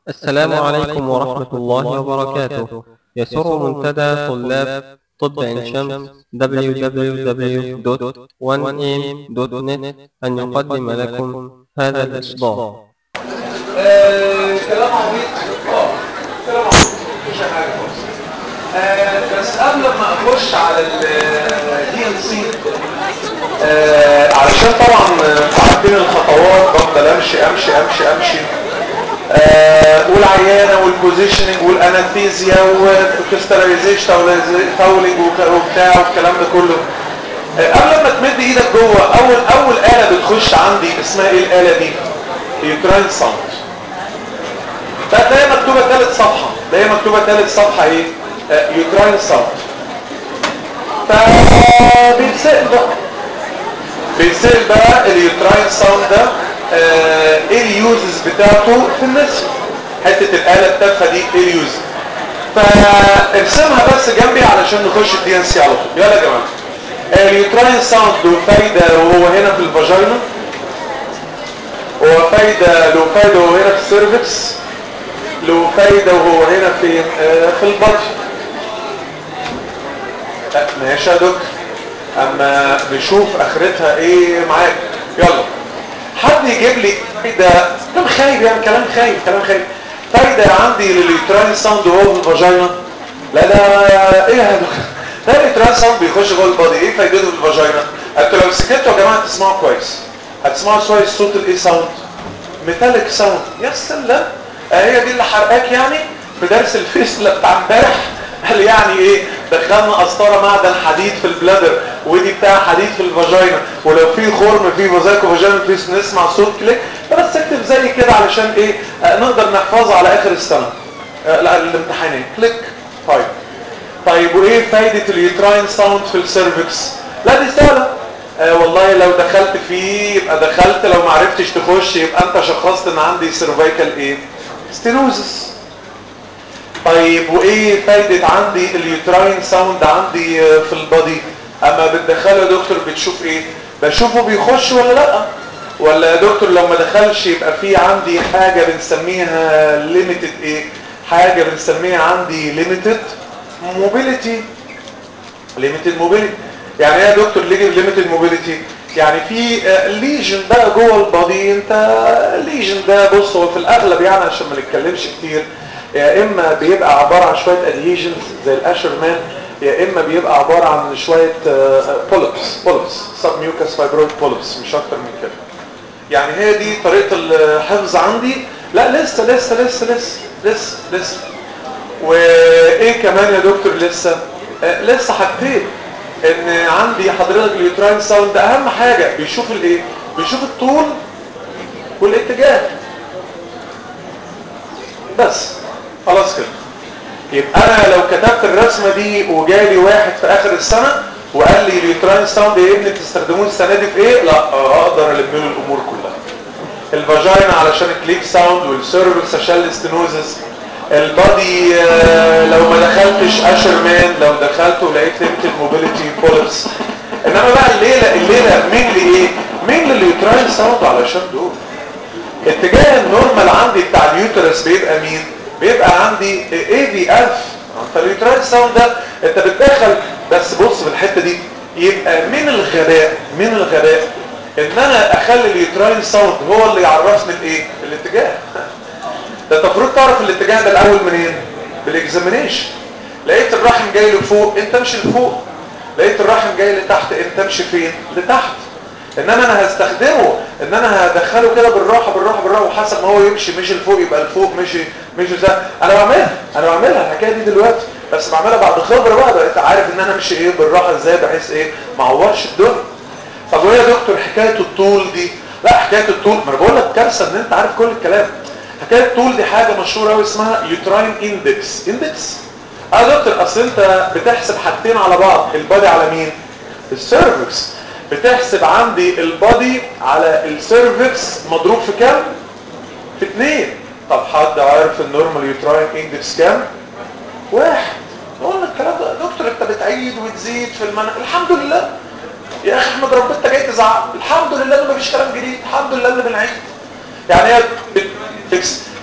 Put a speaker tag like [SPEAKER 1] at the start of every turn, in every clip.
[SPEAKER 1] السلام عليكم ورحمة الله وبركاته يسر منتدى طلاب طب عين شمس www.1am.net أن يقدم لكم هذا الإصدار
[SPEAKER 2] آه، كلام عبيط اه كلام عبيط مفيش أي حاجه خالص آه، بس قبل ما اخش على الدي ان سي علشان طبعا انتوا عارفين الخطوات بفضل امشي امشي امشي امشي آه، والعيانه والبوزيشننج والانستيزيا والكريستاليزيشن تاولينج وبتاع والكلام ده كله آه، قبل ما تمد ايدك جوه اول اول اله بتخش عندي اسمها ايه الاله دي يوكراين ساوند فتلاقي مكتوبة ثالث صفحة تلاقي مكتوبة ثالث صفحة ايه يوكراين ساوند فبيتسأل بقى بيتسأل بقى اليوكراين ساوند ده آه، ايه اليوزز بتاعته في النسب حتة الآلة التافهة دي ايه اليوز فارسمها بس جنبي علشان نخش الدي ان سي على طول يلا يا جماعة اليوكراين ساوند له فايدة وهو هنا في الفاجينا هو فايدة له فايدة وهو هنا في السيرفكس له فايدة وهو هنا في آه في البطن آه، ماشي يا دكتور اما نشوف اخرتها ايه معاك يلا حد يجيب لي فايدة كلام خايب يعني كلام خايب كلام خايب فايدة عندي لليوتراين ساوند وهو في الفاجينا لا ده ايه يا دكتور ده اليوتراين ساوند بيخش جوه البادي ايه فايدته في الفاجينا انتوا لو سكتوا يا جماعه تسمعوا كويس هتسمعوا كويس صوت الايه ساوند ميتاليك ساوند يا سلام هي دي اللي حرقاك يعني في درس الفيسلا بتاع امبارح قال يعني ايه دخلنا قسطره معدن حديد في البلادر ودي بتاع حديد في الفاجينا ولو في خرم في فازايكو فاجينا فيس نسمع صوت كليك بس اكتب زي كده علشان ايه آه نقدر نحفظه على اخر السنه آه لا الامتحانين كليك طيب طيب وايه فايده اليوتراين ساوند في السيرفكس لا دي سهله آه والله لو دخلت فيه يبقى دخلت لو ما عرفتش تخش يبقى انت شخصت ان عندي سيرفيكال ايه ستينوزس طيب وايه فايدة عندي اليوتراين ساوند عندي آه، في البادي اما بتدخله يا دكتور بتشوف ايه بشوفه بيخش ولا لا ولا يا دكتور لو ما دخلش يبقى في عندي حاجة بنسميها ليميتد ايه حاجة بنسميها عندي ليميتد موبيليتي ليميتد موبيليتي يعني ايه يا دكتور ليه ليميتد موبيليتي يعني في ليجن بقى جوه البادي انت الليجن ده بص هو في الاغلب يعني عشان ما نتكلمش كتير يا اما بيبقى عباره عن شويه ادهيجنز زي الاشرمان يا اما بيبقى عباره عن شويه بولبس بولبس سب ميوكس فايبرويد بولبس مش اكتر من كده يعني هي دي طريقه الحفظ عندي لا لسه لسه لسه لسه لسه لسه وايه كمان يا دكتور لسه آه لسه حاجتين ان عندي حضرتك اليوتراين ساوند اهم حاجه بيشوف الايه بيشوف الطول والاتجاه بس خلاص كده يبقى انا لو كتبت الرسمه دي وجالي واحد في اخر السنه وقال لي اليوتراين ساوند يا ابني بتستخدموه السنه دي في ايه لا آه، اقدر الم له الامور كلها الفاجينا علشان الكليك ساوند والسيرفكس عشان الاستنوزس البادي آه، لو ما دخلتش اشرمان لو دخلت ولقيت ليميتد موبيليتي بولبس انما بقى الليله الليله مين لايه مين لليوتراين ساوند علشان دول اتجاه النورمال عندي بتاع اليوترس بيبقى مين بيبقى عندي اي في اف فاليوتراين ساوند ده انت بتدخل بس بص في الحته دي يبقى من الغباء من الغباء ان انا اخلي اليوتراين ساوند هو اللي يعرفني الايه الاتجاه ده انت المفروض تعرف الاتجاه ده الاول منين بالاكزامينيشن لقيت الرحم جاي لفوق انت امشي لفوق لقيت الرحم جاي لتحت انت امشي فين لتحت انما انا هستخدمه ان انا هدخله كده بالراحه بالراحه بالراحه وحسب ما هو يمشي مشي لفوق يبقى لفوق مشي مشي زي انا بعملها انا بعملها الحكايه دي دلوقتي بس بعملها بعد خبره بقى بقيت عارف ان انا امشي ايه بالراحه ازاي بحيث ايه ما اعورش الدنيا طب وايه يا دكتور حكايه الطول دي لا حكايه الطول ما انا بقول لك كارثه ان انت عارف كل الكلام حكايه الطول دي حاجه مشهوره قوي اسمها يوتراين اندكس اندكس اه يا دكتور اصل انت بتحسب حاجتين على بعض البادي على مين السيرفكس بتحسب عندي البادي على السيرفكس مضروب في كام في اتنين طب حد عارف النورمال يوتراين اندكس كام واحد قلنا الكلام ده دكتور انت بتعيد وتزيد في المنهج الحمد لله يا اخي احمد ربنا انت جاي تزعق الحمد لله ان مفيش كلام جديد الحمد لله اللي بنعيد يعني هي بتكس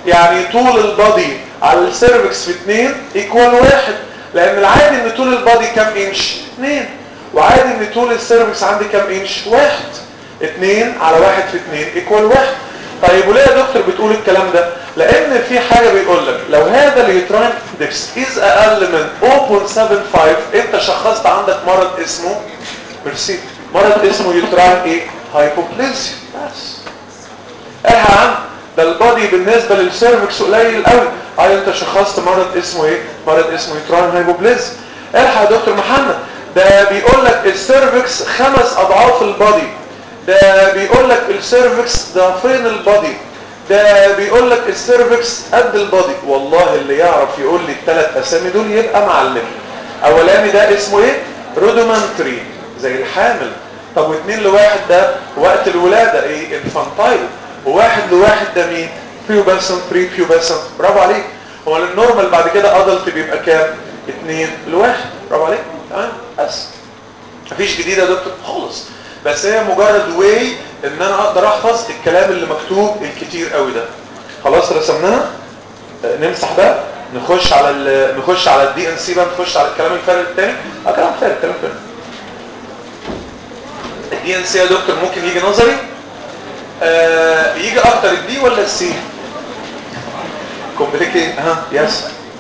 [SPEAKER 2] يعني طول البادي على السيرفكس في 2 ايكوال واحد لان العادي ان طول البادي كام انش 2 وعادي ان طول السيرفكس عندي كام انش واحد 2 على واحد في 2 ايكوال واحد طيب وليه يا دكتور بتقول الكلام ده لان في حاجه بيقول لك لو هذا اليوتراين اندكس از اقل من 0.75 انت شخصت عندك مرض اسمه ميرسي مرض اسمه يوتراين ايه هايبوبليزيا بس الحق يا عم ده البادي بالنسبه للسيرفكس قليل قوي اي انت شخصت مرض اسمه ايه مرض اسمه يوتراين هايبوبليزيا الحق يا دكتور محمد ده بيقول لك السيرفكس خمس اضعاف البادي ده بيقول لك السيرفكس ضعفين البادي ده بيقول لك السيرفكس قد البادي والله اللي يعرف يقول لي الثلاث اسامي دول يبقى معلم اولاني ده اسمه ايه رودومانتري زي الحامل طب واثنين لواحد ده وقت الولاده ايه انفانتايل وواحد لواحد ده مين بيوباسنت بري بيوباسنت برافو عليك هو النورمال بعد كده ادلت بيبقى كام اثنين لواحد برافو عليك تمام بس مفيش جديد يا دكتور خالص بس هي مجرد واي ان انا اقدر احفظ الكلام اللي مكتوب الكتير قوي ده خلاص رسمناها نمسح ده نخش على ال نخش على الدي ان سي بقى نخش على الكلام الفارغ الثاني اه كلام فارغ كلام فارغ الدي ان سي يا دكتور ممكن يجي نظري آه يجي اكتر الدي ولا السي كومبليكي ها يس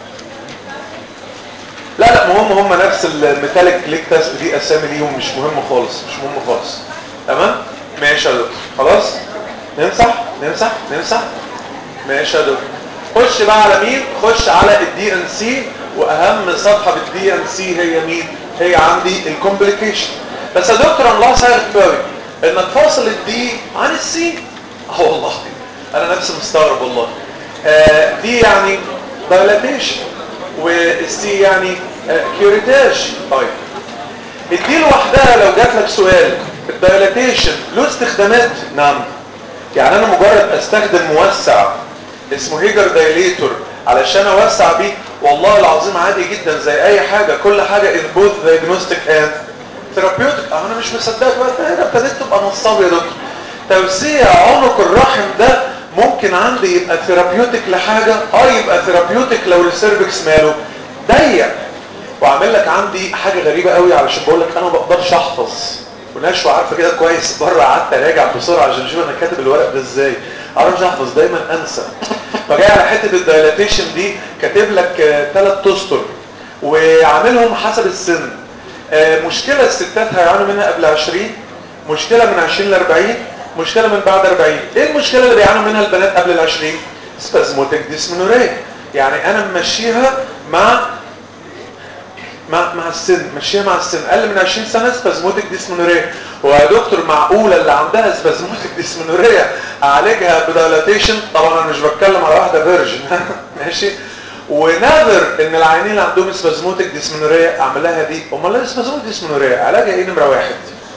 [SPEAKER 2] لا لا مهم هم نفس الميتاليك كليك تيست دي اسامي ليهم مش مهم خالص مش مهم خالص تمام ماشي يا دكتور خلاص نمسح نمسح نمسح ماشي يا دكتور خش بقى على مين خش على الدي ان سي واهم صفحه بالدي ان سي هي مين هي عندي الكومبليكيشن بس يا دكتور انا ملاحظ حاجه قوي انك فاصل الدي عن السي اه والله انا نفسي مستغرب والله آه دي يعني دايلاتيشن والسي يعني كيوريتاج طيب الدي لوحدها لو جات لك سؤال الدايلاتيشن له استخدامات نعم يعني انا مجرد استخدم موسع اسمه هيجر دايليتور علشان اوسع بيه والله العظيم عادي جدا زي اي حاجه كل حاجه ان بوث دايجنوستيك اند ثيرابيوتيك انا مش مصدق بقى ده ابتديت تبقى نصاب يا دكتور توسيع عنق الرحم ده ممكن عندي يبقى ثيرابيوتيك لحاجه اه يبقى ثيرابيوتيك لو السيرفكس ماله ضيق واعمل لك عندي حاجه غريبه قوي علشان بقول لك انا ما بقدرش احفظ ونشوى عارفه كده كويس بره قعدت اراجع بسرعه عشان اشوف انا كاتب الورق ده ازاي اعرفش احفظ دايما انسى فجاي على حته الدايلاتيشن دي كاتب لك ثلاث اسطر وعاملهم حسب السن مشكله الستات هيعانوا منها قبل 20 مشكله من 20 ل 40 مشكله من بعد 40 ايه المشكله اللي بيعانوا منها البنات قبل ال 20 سبازموتيك ديسمنوريا يعني انا ممشيها مع مع مع السن مشيها مع السن اقل من 20 سنه سبازموتيك ديسمنوريا ويا دكتور معقوله اللي عندها سبازموتيك ديسمنوريا اعالجها بدايلاتيشن طبعا انا مش بتكلم على واحده فيرجن ماشي ونادر ان العيانين اللي عندهم سبازموتيك ديسمنوريا اعمل لها دي امال ايه سبازموتيك ديسمنوريا علاجها ايه نمره واحد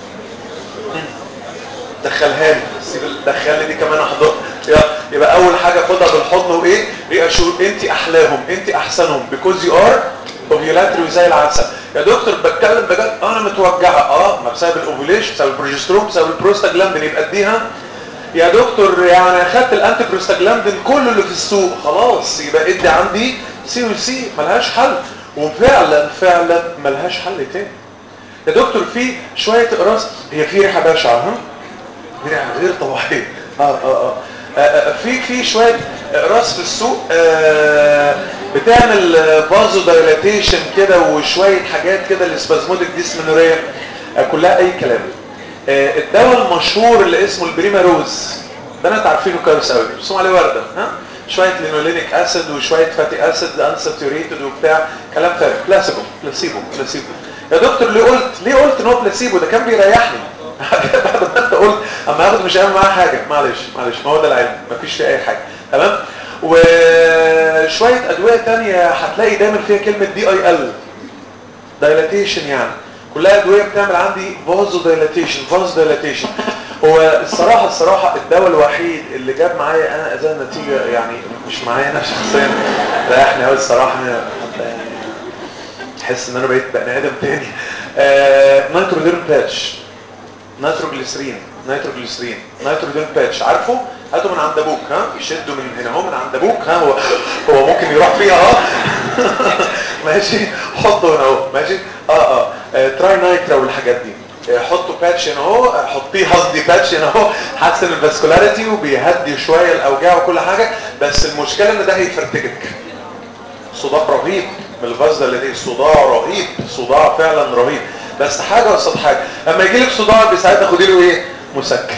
[SPEAKER 2] دخلها لي دخل لي دي كمان احضر يبقى اول حاجه خدها بالحضن وايه رياشور انت احلاهم انت احسنهم بيكوز يو ار اوفيولاتري زي العسل يا دكتور بتكلم بجد انا متوجعه اه ما بسبب الاوفيوليشن بسبب البروجسترون بسبب البروستاجلاندين يبقى اديها يا دكتور يعني اخدت الانتي بروستاجلاندين كله اللي في السوق خلاص يبقى ادي عندي سي وسي ملهاش حل وفعلا فعلا ملهاش حل تاني يا دكتور في شويه اقراص هي في ريحه بشعه ها ريحه غير طبيعيه اه اه اه في في شويه اقراص في السوق آه بتعمل فازو دايلاتيشن كده وشويه حاجات كده الاسبازموديك ديسمنوريا آه كلها اي كلام آه الدواء المشهور اللي اسمه البريماروز بنات عارفينه كويس قوي بيرسم عليه ورده ها شويه لينولينيك اسيد وشويه فاتي اسيد انساتوريتد وبتاع كلام فارغ بلاسيبو بلاسيبو بلاسيبو يا دكتور ليه قلت ليه قلت ان هو بلاسيبو ده كان بيريحني بعد ما انت قلت اما اخد مش هعمل معاه حاجه معلش معلش ما هو ده العلم مفيش فيه اي حاجه تمام وشويه ادويه تانية هتلاقي دايما فيها كلمه دي اي ال دايلاتيشن يعني كلها ادويه بتعمل عندي فازو دايلاتيشن فازو دايلاتيشن هو الصراحه الصراحه الدواء الوحيد اللي جاب معايا انا ازاي النتيجه يعني مش معايا انا شخصيا ريحني قوي الصراحه انا يعني احس ان انا بقيت بني ادم تاني آه نيتروديرم باتش نيتروجليسرين نيتروجليسرين نيتروجين باتش عارفه هاتوا من عند ابوك ها يشدوا من هنا اهو من عند ابوك ها هو هو ممكن يروح فيها اه ماشي حطوا هنا اهو ماشي اه اه, آه تراي نايترا والحاجات دي آه، حطوا باتش هنا اهو آه، حطيه قصدي باتش هنا اهو حسن الفاسكولاريتي وبيهدي شويه الاوجاع وكل حاجه بس المشكله ان ده هيفرتكك صداع رهيب من الفازة اللي دي صداع رهيب صداع فعلا رهيب بس حاجة قصاد حاجة اما يجي لك صداع بساعتها خدي له ايه مسكن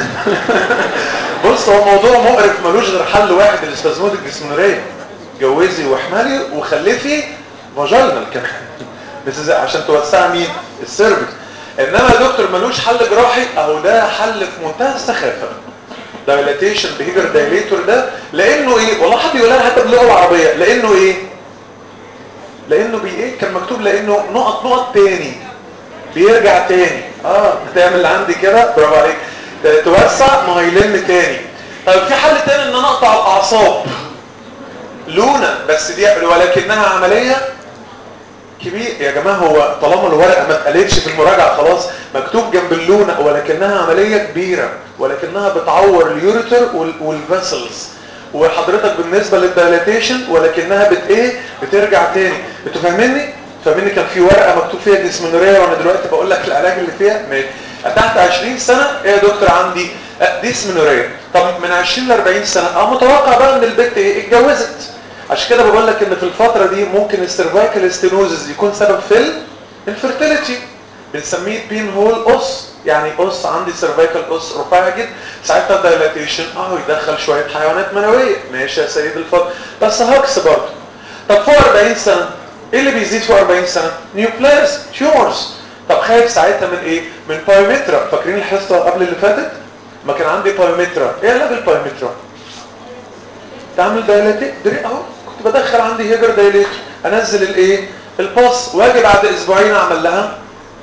[SPEAKER 2] بص هو موضوع مقرف ملوش غير حل واحد الاسبازموديك ديسمونوريا جوزي واحملي وخلفي فاجينال كمان بس إزاي؟ عشان توسع مين السيرفكس انما يا دكتور ملوش حل جراحي اهو ده حل في منتهى السخافه دايلاتيشن بيهيفير دايليتور ده لانه ايه والله حد يقولها حتى باللغه العربيه لانه ايه لانه بي ايه كان مكتوب لانه نقط نقط تاني بيرجع تاني اه هتعمل عندي كده برافو عليك ت- توسع ما هيلم تاني طيب في حل تاني ان انا اقطع الاعصاب لونة بس دي ولكنها عملية كبير يا جماعة هو طالما الورقة ما اتقالتش في المراجعة خلاص مكتوب جنب اللونة ولكنها عملية كبيرة ولكنها بتعور اليوريتر وال- والفاسلز وحضرتك بالنسبة للدايلاتيشن ولكنها بت ايه بترجع تاني انتوا فاهميني؟ فاهميني كان في ورقة مكتوب فيها ديسمنوريا وانا دلوقتي بقول لك العلاج اللي فيها ماشي تحت 20 سنة ايه يا دكتور عندي آه، ديسمنوريا طب من 20 ل 40 سنة اه متوقع بقى ان البنت ايه اتجوزت عشان كده بقول لك ان في الفترة دي ممكن السيرفايكال ستينوزز يكون سبب في الانفرتيليتي بنسميه بين هول اوس يعني اوس عندي سيرفايكال اوس رفيع جدا ساعتها دايلاتيشن اه يدخل شوية حيوانات منوية ماشي يا سيد الفضل بس هاكس برضه طب فوق 40 سنة ايه اللي بيزيد فوق 40 سنة نيوبلاز تيومرز طب خايف ساعتها من ايه من بايومترا فاكرين الحصة قبل اللي فاتت ما كان عندي بايومترا ايه علاج البايومترا تعمل دايلاتيت دري اهو كنت بدخل عندي هيجر دايليت انزل الايه الباص واجي بعد اسبوعين اعمل لها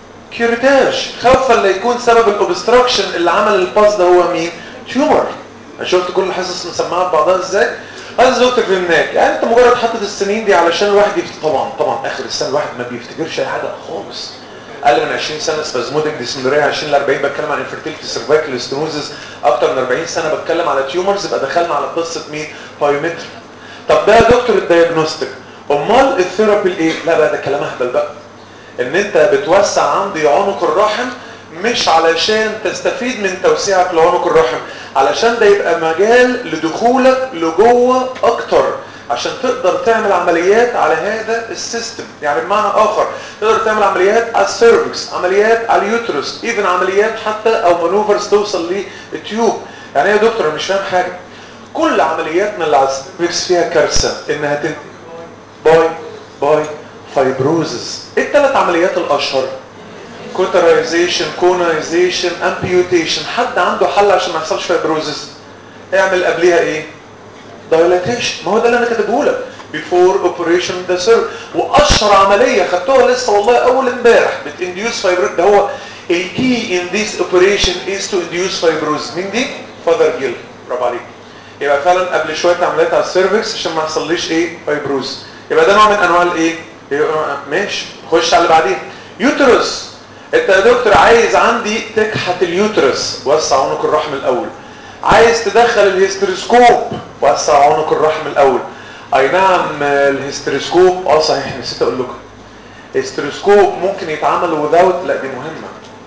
[SPEAKER 2] كيوريتاج خوفا لا يكون سبب الاوبستراكشن اللي عمل الباص ده هو مين تيومر انا شفت كل الحصص مسمعه ببعضها ازاي هذا دكتور فهمناك يعني انت مجرد حاطط السنين دي علشان الواحد يفتكر طبعا طبعا اخر السنه الواحد ما بيفتكرش اي حاجه خالص اقل من 20 سنه سبازموديك ديسمنوريا 20 ل 40 بتكلم عن انفيرتيلتي سيرفايكال ستينوزز اكتر من 40 سنه بتكلم على تيومرز يبقى دخلنا على قصه مين بايومتر طب ده يا دكتور الدايجنوستيك امال الثيرابي الايه لا بقى ده كلام اهبل بقى ان انت بتوسع عندي عنق الرحم مش علشان تستفيد من توسيعك لعنق الرحم علشان ده يبقى مجال لدخولك لجوه اكتر عشان تقدر تعمل عمليات على هذا السيستم يعني بمعنى اخر تقدر تعمل عمليات على السيرفكس عمليات على اليوترس ايفن عمليات حتى او مانوفرز توصل للتيوب يعني ايه يا دكتور انا مش فاهم حاجه كل عملياتنا اللي على السيرفكس فيها كارثه انها تنتهي باي باي فايبروزز ايه الثلاث عمليات الاشهر كوترايزيشن كونايزيشن امبيوتيشن حد عنده حل عشان ما يحصلش فايبروزز اعمل قبليها ايه دايلاتيشن ما هو ده اللي انا كاتبه لك بيفور اوبريشن ذا سير واشهر عمليه خدتوها لسه والله اول امبارح بتانديوس فايبروز ده هو الكي ان ذيس اوبريشن از تو انديوس فايبروز مين دي فاذر جيل برافو عليك يبقى فعلا قبل شويه عمليات على السيرفكس عشان ما يحصليش ايه فايبروز يبقى ده نوع من انواع الايه يبقى ماشي خش على اللي بعدين يوترس انت يا دكتور عايز عندي تكحت اليوترس وسع عنق الرحم الاول عايز تدخل الهستروسكوب وسع عنق الرحم الاول اي نعم الهستروسكوب اه صحيح نسيت اقول لكم هستروسكوب ممكن يتعمل وذاوت لا دي مهمه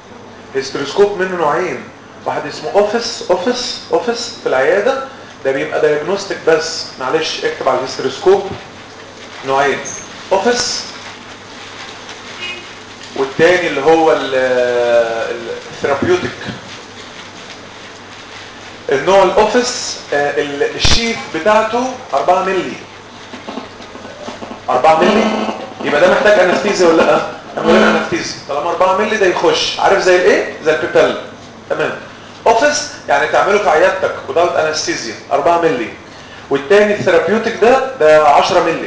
[SPEAKER 2] هستروسكوب منه نوعين واحد اسمه اوفيس اوفيس اوفيس في العياده ده بيبقى دايجنوستيك بس معلش اكتب على الهستروسكوب نوعين اوفيس والتاني اللي هو الثيرابيوتيك النوع الاوفيس آه، ال- الشيف بتاعته 4 مللي 4 مللي يبقى ده محتاج انستيزيا ولا لا من غير انستيزيا طالما 4 مللي ده يخش عارف زي الايه زي البيبل تمام اوفيس يعني تعمله في عيادتك without انستيزيا 4 مللي والتاني الثيرابيوتيك ده ده 10 مللي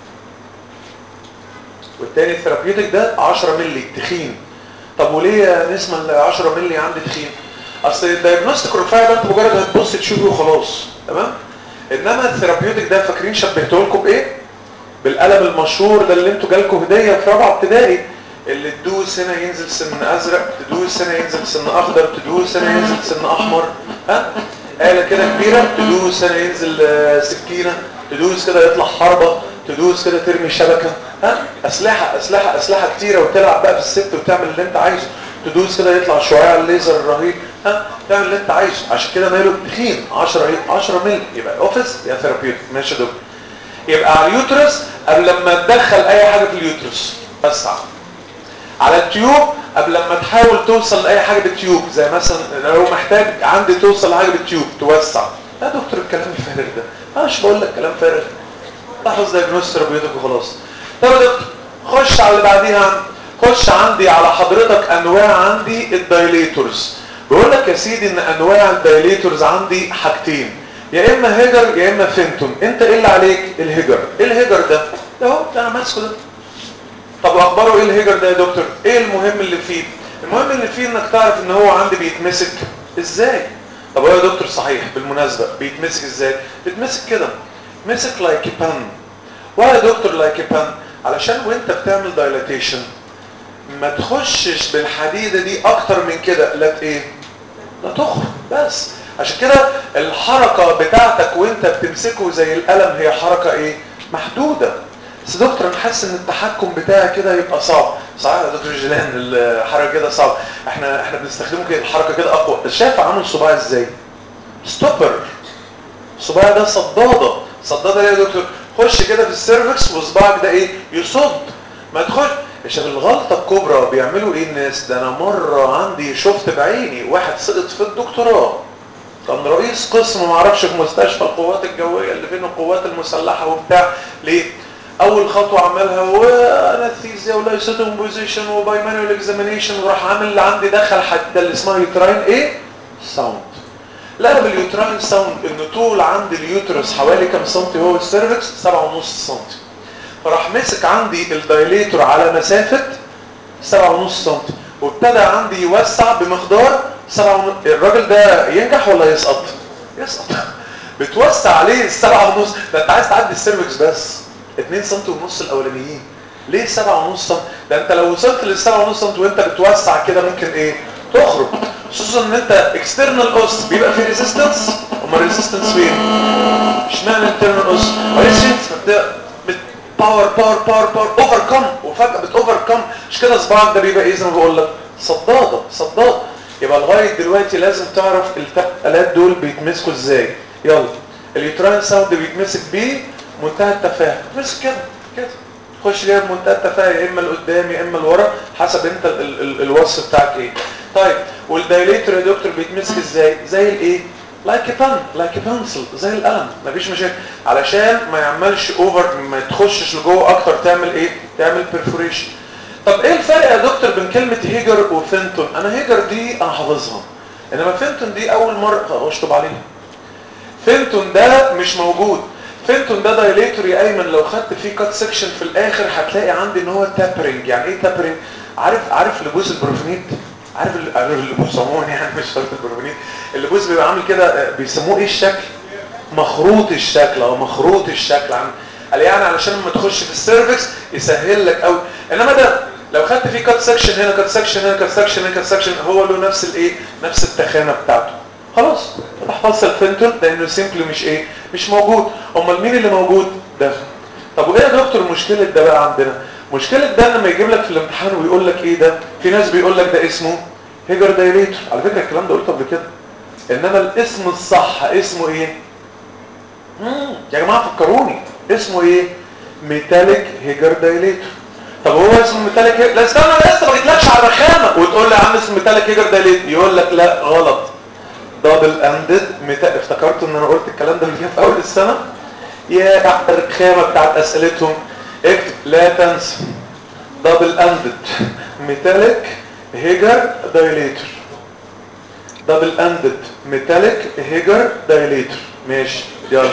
[SPEAKER 2] والتاني الثيرابيوتيك ده 10 مللي تخين طب وليه يا نسمة ال 10 مللي عندي تخين اصل الدايجنوستيك رفيع ده انت مجرد هتبص تشوفه وخلاص تمام انما الثيرابيوتيك ده فاكرين شبهته لكم بايه بالقلم المشهور ده اللي انتوا جالكم هديه في رابعه ابتدائي اللي تدوس هنا ينزل سن ازرق تدوس هنا ينزل سن اخضر تدوس هنا ينزل سن احمر ها آلة كده كبيرة تدوس هنا ينزل آه، سكينة تدوس كده يطلع حربة تدوس كده ترمي شبكة ها اسلحة اسلحة اسلحة كتيرة وتلعب بقى في الست وتعمل اللي انت عايزه تدوس كده يطلع شعاع الليزر الرهيب ها تعمل اللي انت عايزه عشان كده ماله تخين 10 ايه 10 مللي يبقى اوفيس يا ثيرابيوتيك ماشي يا دكتور يبقى على اليوترس قبل لما تدخل اي حاجة في اليوترس وسع على التيوب قبل لما تحاول توصل لاي حاجه بالتيوب زي مثلا لو محتاج عندي توصل لحاجه بالتيوب توسع يا دكتور الكلام الفارغ ده انا مش بقول لك كلام فارغ تحفظ دايجنوز ثيرابيوتيك وخلاص طب يا دكتور خش على اللي بعديها عندي. خش عندي على حضرتك انواع عندي الدايليتورز بقول لك يا سيدي ان انواع الدايليتورز عندي حاجتين يا اما هيجر يا اما فينتوم انت ايه اللي عليك الهيجر ايه الهيجر ده ده اهو ده انا ماسكه ده طب واخباره ايه الهيجر ده يا دكتور ايه المهم اللي فيه المهم اللي فيه انك تعرف ان هو عندي بيتمسك ازاي طب هو يا دكتور صحيح بالمناسبة بيتمسك ازاي بيتمسك كده مسك لايك بان ولا يا دكتور لايك بان علشان وانت بتعمل دايلاتيشن ما تخشش بالحديدة دي اكتر من كده لا ت- ايه لا تخرج بس عشان كده الحركة بتاعتك وانت بتمسكه زي القلم هي حركة ايه محدودة بس يا دكتور انا حاسس ان التحكم بتاعي كده يبقى صعب صحيح يا دكتور جيلان الحركة كده صعب احنا احنا بنستخدمه كده الحركة كده اقوى شايف عامل صباعي ازاي ستوبر صباعي ده صدادة صدادة ليه يا دكتور خش كده في السيرفكس وصباعك ده ايه يصد ما تخش شايف الغلطة الكبرى بيعملوا ايه الناس ده انا مرة عندي شفت بعيني واحد سقط في الدكتوراه كان رئيس قسم ما اعرفش في مستشفى القوات الجوية اللي فين القوات المسلحة وبتاع ليه اول خطوة عملها وانستيزيا ولايسوتوم بوزيشن وباي مانوال اكزامينيشن وراح عامل اللي عندي دخل حتى اللي اسمها يوتراين ايه ساوند لقى باليوتراين ساوند ان طول عند اليوترس حوالي كام سنتي هو السيرفكس سبعة ونص سنتي فراح مسك عندي الدايليتور على مسافة سبعة ونص سنتي وابتدى عندي يوسع بمقدار سبعة ونص الراجل ده ينجح ولا يسقط يسقط بتوسع عليه السبعة ونص ده انت عايز تعدي السيرفكس بس 2 سم ونص الاولانيين ليه سبعة ونص سم ده انت لو وصلت للسبعة ونص سم وانت بتوسع كده ممكن ايه تخرج خصوصا ان انت اكسترنال اوس بيبقى فيه ريزيستنس اما الريزيستنس فين اشمعنى انترنال اوس ريزيستنس باور باور باور باور اوفر كم وفجاه بتوفر كم مش كده صباعك ده بيبقى ايه زي ما بقول لك صداده صداده يبقى لغايه دلوقتي لازم تعرف الثلاث الات دول بيتمسكوا ازاي يلا اليوتراين ساوند بيتمسك بيه منتهى التفاهه بس كده كده خش ليها بمنتهى التفاهه يا اما لقدام يا اما لورا حسب انت ال ال ال الوصف بتاعك ايه طيب والدايليتور يا دكتور بيتمسك ازاي زي الايه لايك بان لايك بانسل زي القلم مفيش مشاكل علشان ما يعملش اوفر ما تخشش لجوه اكتر تعمل ايه تعمل بيرفوريشن طب ايه الفرق يا دكتور بين كلمه هيجر وفينتون انا هيجر دي انا حافظها انما فينتون دي اول مره اشطب عليها فينتون ده مش موجود فينتون ده دايليتور يا ايمن لو خدت فيه كات سكشن في الاخر هتلاقي عندي ان هو تابرنج يعني ايه تابرنج عارف عارف لبوس البروفينيت عارف ال- عارف اللبوس عموما يعني مش شرط البروفينيت اللبوس بيبقى عامل كده آه، بيسموه ايه الشكل مخروط الشكل او مخروط الشكل عم قال يعني علشان لما تخش في السيرفكس يسهل لك قوي انما ده لو خدت فيه كات سكشن هنا كات سكشن هنا كات سكشن هنا كات سكشن هو له نفس الايه نفس التخانه بتاعته خلاص تحفظت الفنتون لانه سيمبلي مش ايه مش موجود امال مين اللي موجود ده طب وايه يا دكتور مشكله ده بقى عندنا مشكله ده لما يجيب لك في الامتحان ويقول لك ايه ده في ناس بيقول لك ده اسمه هيجر دايليتور على فكره الكلام ده قلته قبل كده انما الاسم الصح اسمه ايه مم. يا جماعه فكروني اسمه ايه ميتاليك هيجر دايليتور طب هو اسمه ميتاليك هيجر لا استنى أنا لسه ما جيتلكش على الرخامه وتقول لي يا عم اسمه ميتاليك هيجر دايليتور يقول لك لا غلط دبل اندد ميتا... افتكرتوا ان انا قلت الكلام ده اللي في اول السنه يا تحت الرخامه بتاعت اسئلتهم اكتب لا تنسى دبل اندد ميتاليك هيجر دايليتور دبل اندد ميتاليك هيجر دايليتور ماشي يلا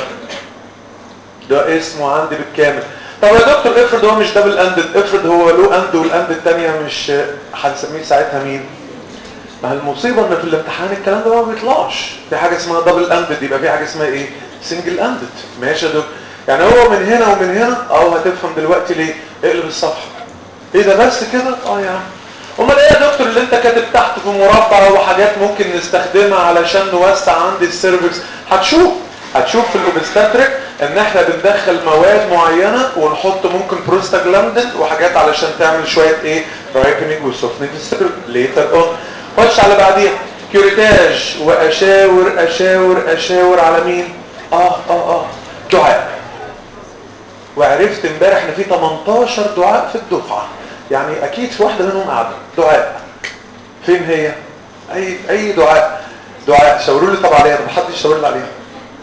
[SPEAKER 2] ده اسمه عندي بالكامل طب يا دكتور افرض هو مش دبل اندد افرض هو له اند والاند الثانيه مش هنسميه ساعتها مين ما هي المصيبه ان في الامتحان الكلام ده ما بيطلعش في حاجه اسمها دبل اندد يبقى في حاجه اسمها ايه سنجل اندد ماشي يا دكتور يعني هو من هنا ومن هنا اه هتفهم دلوقتي ليه اقلب الصفحه ايه ده بس كده اه يا عم امال ايه يا دكتور اللي انت كاتب تحت في مربع وحاجات ممكن نستخدمها علشان نوسع عند السيرفكس هتشوف هتشوف في الاوبستاتريك ان احنا بندخل مواد معينه ونحط ممكن بروستاجلاندين وحاجات علشان تعمل شويه ايه رايبنينج وسوفتنج ليتر اون خش على بعديها كيوريتاج واشاور اشاور اشاور على مين اه اه اه دعاء وعرفت امبارح ان في 18 دعاء في الدفعه يعني اكيد في واحده منهم قاعده دعاء فين هي اي اي دعاء دعاء شاوروا لي طب عليها طب حد يشاور لي عليها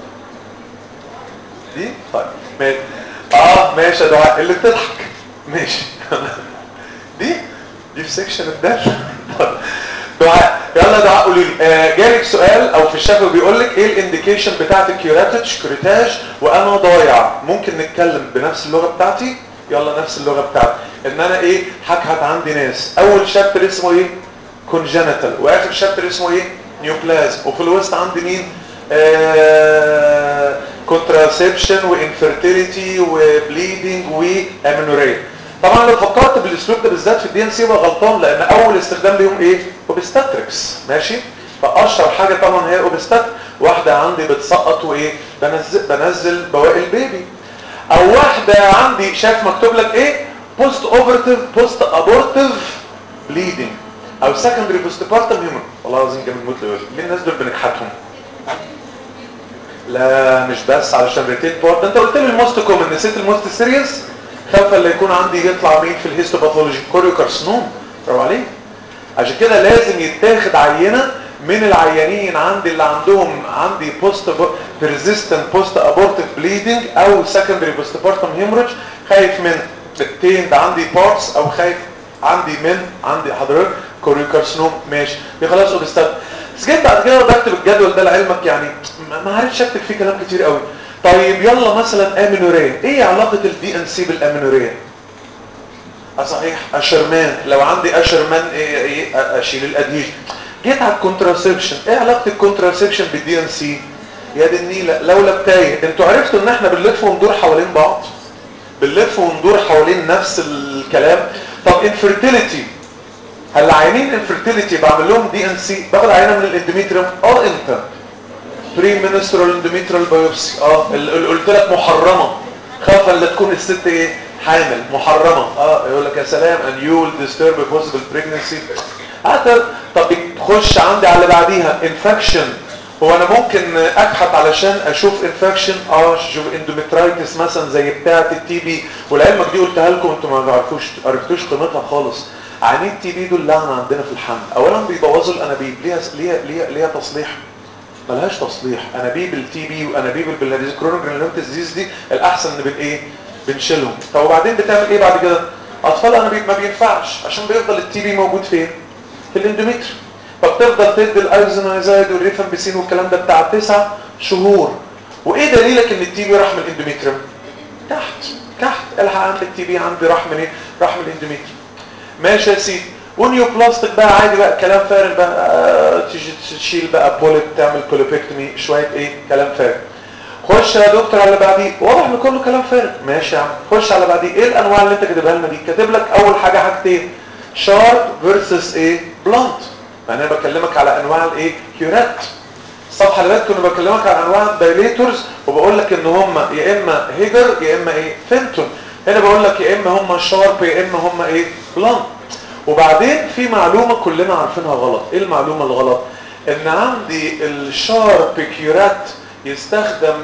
[SPEAKER 2] دي طيب ماشي اه ماشي يا دعاء اللي بتضحك ماشي دي دي في سيكشن الدرس دعاء يلا دعاء قولي لي آه جالك سؤال او في الشفوي بيقول لك ايه الانديكيشن بتاعت الكيوراتج كريتاج وانا ضايع ممكن نتكلم بنفس اللغه بتاعتي يلا نفس اللغه بتاعتي ان انا ايه حكهت عندي ناس اول شابتر اسمه ايه كونجنتال واخر شابتر اسمه ايه نيوبلازم وفي الوسط عندي مين آه كونتراسبشن وانفيرتيليتي وبليدنج وامينوريا طبعا لو فكرت بالاسلوب ده بالذات في الدي ان سي غلطان لان اول استخدام ليهم ايه اوبستاتريكس ماشي فاشهر حاجه طبعا هي اوبستات واحده عندي بتسقط وايه بنزل بنزل بواقي البيبي او واحده عندي شايف مكتوب لك ايه بوست اوبرتيف بوست ابورتيف بليدنج او سكندري بوست بارتم هيومن والله العظيم جامد موت ليه ليه الناس دول بنجحتهم لا مش بس علشان ريتين بارت انت قلت لي الموست كومن نسيت الموست سيريس خايفه اللي يكون عندي يطلع مين في الهيستوباثولوجي كوريوكارسنوم برافو عليك عشان كده لازم يتاخد عينه من العيانين عندي اللي عندهم عندي بوست بيرزيستنت بوست ابورتيف بليدنج او سكندري بوست بارتم هيموريدج خايف من التين ده عندي بارتس او خايف عندي من عندي حضرتك كوريوكارسنوم ماشي دي خلاص اوبستات بس جيت بعد كده بكتب الجدول ده لعلمك يعني ما عرفتش اكتب فيه كلام كتير قوي طيب يلا مثلا امينوريا ايه علاقه الدي ان سي بالامينوريا اه صحيح اشرمان لو عندي اشرمان ايه ايه اشيل الادهيج جيت على الكونتراسبشن ايه علاقه الكونتراسبشن بالدي ان سي يا دي النيله لولا بتايه انتوا عرفتوا ان احنا بنلف وندور حوالين بعض بنلف وندور حوالين نفس الكلام طب انفيرتيليتي هل عينين انفيرتيليتي بعمل لهم دي ان سي باخد عينه من الاندوميتريوم اه امتى بري منسترال اندوميترال بايوبسي اه اللي قلت لك محرمه خاف ان تكون الست ايه حامل محرمه اه يقول لك يا سلام ان يو ويل ديسترب بوسيبل بريجنسي حتى طب تخش عندي على اللي بعديها انفكشن هو انا ممكن ابحث علشان اشوف انفكشن اه اشوف اندوميترايتس مثلا زي بتاعه التي بي والعلمك دي قلتها لكم انتوا ما تعرفوش عرفتوش قيمتها خالص عينين التي بي دول لعنه عندنا في الحمل اولا بيبوظوا الانابيب ليها ليها ليها, ليها تصليح ملهاش تصليح انابيب التي بي وانابيب الكرونيك جرانيولوماتيس ديزيز دي الاحسن ان بن ايه بنشيلهم طب وبعدين بتعمل ايه بعد كده اطفال انابيب ما بينفعش عشان بيفضل التي بي موجود فين في الاندوميتر فبتفضل تدي الايزونايزايد والريفامبيسين والكلام ده بتاع تسع شهور وايه دليلك ان التي بي راح من الاندوميتريوم تحت تحت الحق عندك التي بي عندي راح من ايه راح من الاندوميتريوم ماشي يا سيدي ونيو بلاستيك بقى عادي بقى كلام فارغ بقى آه تيجي تشيل بقى بوليب تعمل بوليبكتومي شويه ايه كلام فارغ خش يا دكتور على اللي بعديه واضح ان كله كلام فارغ ماشي يا عم خش على بعديه ايه الانواع اللي انت كاتبها لنا دي كاتب لك اول حاجه حاجتين شارب فيرسس ايه بلانت يعني انا بكلمك على انواع الايه كيورات الصفحه اللي فاتت كنا بكلمك على انواع الدايليتورز وبقول لك ان هم يا اما هيجر يا اما ايه فينتون هنا بقول لك يا اما هم شارب يا اما هم ايه بلانت وبعدين في معلومة كلنا عارفينها غلط ايه المعلومة الغلط ان عندي الشارب كيورات يستخدم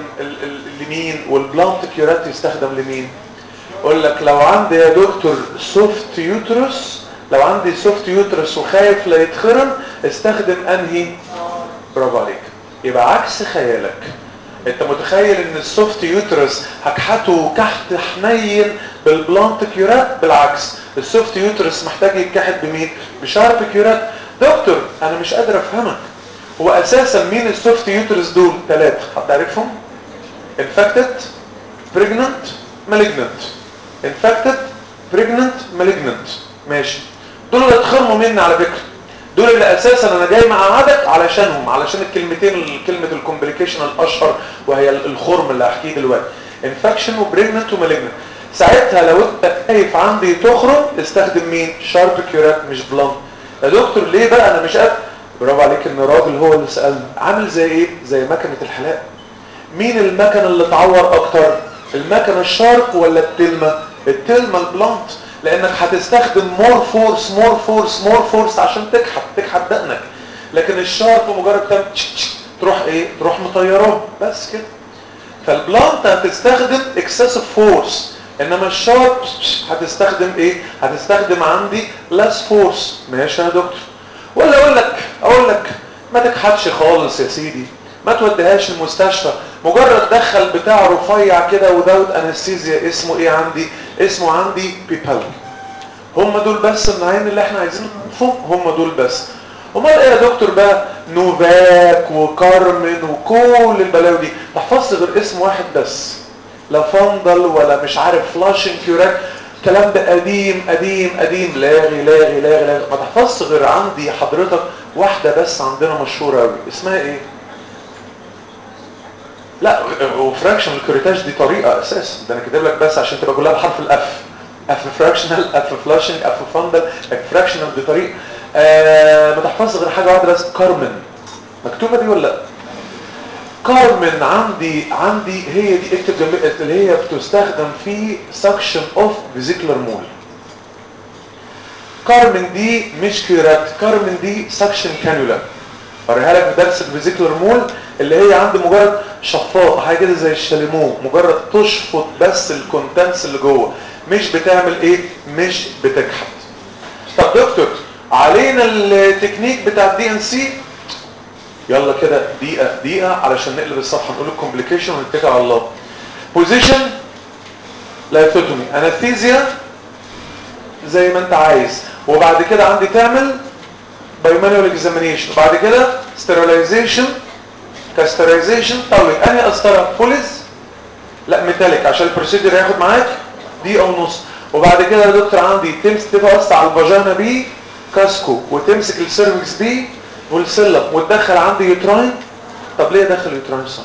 [SPEAKER 2] لمين والبلانت كيورات يستخدم لمين اقول لك لو عندي يا دكتور سوفت يوترس لو عندي سوفت يوترس وخايف لا يتخرم استخدم انهي برافو عليك يبقى عكس خيالك انت متخيل ان السوفت يوترس هكحته كحت حنين بالبلانت كيورات بالعكس السوفت يوترس محتاج يتكحت بمين بشارب كيورات دكتور انا مش قادر افهمك هو اساسا مين السوفت يوترس دول ثلاثه هتعرفهم infected pregnant malignant infected pregnant malignant ماشي دول اللي اتخرموا مني على فكره دول اللي اساسا انا جاي مقعدك علشانهم علشان الكلمتين كلمه الكومبليكيشن الاشهر وهي الخرم اللي هحكيه دلوقتي انفكشن وبريجننت ومالجننت ساعتها لو انت خايف عندي تخرم استخدم مين شارب كيورات مش بلانت يا دكتور ليه بقى انا مش قادر برافو عليك ان الراجل هو اللي سالني عامل زي ايه زي مكنه الحلاقه مين المكنه اللي تعور اكتر المكنه الشارب ولا التلمه التلمه البلانت لانك هتستخدم مور فورس مور فورس مور فورس عشان تكحت تكحت دقنك لكن الشارب مجرد تعمل تروح ايه تروح مطيراه بس كده فالبلانت هتستخدم اكسسيف فورس انما الشارب هتستخدم ايه هتستخدم عندي لاس فورس ماشي يا دكتور ولا اقول لك اقول لك ما تكحتش خالص يا سيدي ما توديهاش المستشفى مجرد دخل بتاع رفيع كده وداوت انستيزيا اسمه ايه عندي اسمه عندي بيبال هم دول بس النوعين اللي احنا عايزين نشوفهم هم دول بس امال ايه يا دكتور بقى نوفاك وكارمن وكل البلاوي دي تحفظت غير اسم واحد بس لا فندل ولا مش عارف فلاشنج كيورات الكلام ده قديم قديم قديم لاغي لاغي لاغي لاغي ما تحفظش غير عندي حضرتك واحدة بس عندنا مشهورة قوي اسمها ايه لا وفراكشن الكوريتاج دي طريقة اساسا ده انا كاتب لك بس عشان تبقى كلها بحرف الاف اف فراكشنال اف فلاشنج اف فندل اف فراكشنال دي طريقة آه ما تحفظش غير حاجة واحدة بس كارمن مكتوبة دي ولا لا كارمن عندي عندي هي دي اكتب جنب اللي هي بتستخدم في سكشن اوف فيزيكولار مول كارمن دي مش كيرات كارمن دي سكشن كانولا اوريها لك في درس الفيزيكولار مول اللي هي عندي مجرد شفاط حاجه كده زي الشاليمو مجرد تشفط بس الكونتنس اللي جوه مش بتعمل ايه مش بتكحت طب دكتور علينا التكنيك بتاع الدي ان سي يلا كده دقيقه دقيقه علشان نقلب الصفحه نقول الكومبليكيشن ونتكل على الله بوزيشن لايتوتومي انستيزيا زي ما انت عايز وبعد كده عندي تعمل بايمانيوال اكزامينيشن وبعد كده ستيرلايزيشن كاسترايزيشن طول انهي قسطره فوليز لا ميتاليك عشان البروسيدور هياخد معاك دقيقه ونص وبعد كده يا دكتور عندي تمسك تبقى على الفاجينا بي كاسكو وتمسك السيرفكس بي والسلم وتدخل عندي يوتراين طب ليه ادخل يوتراين صح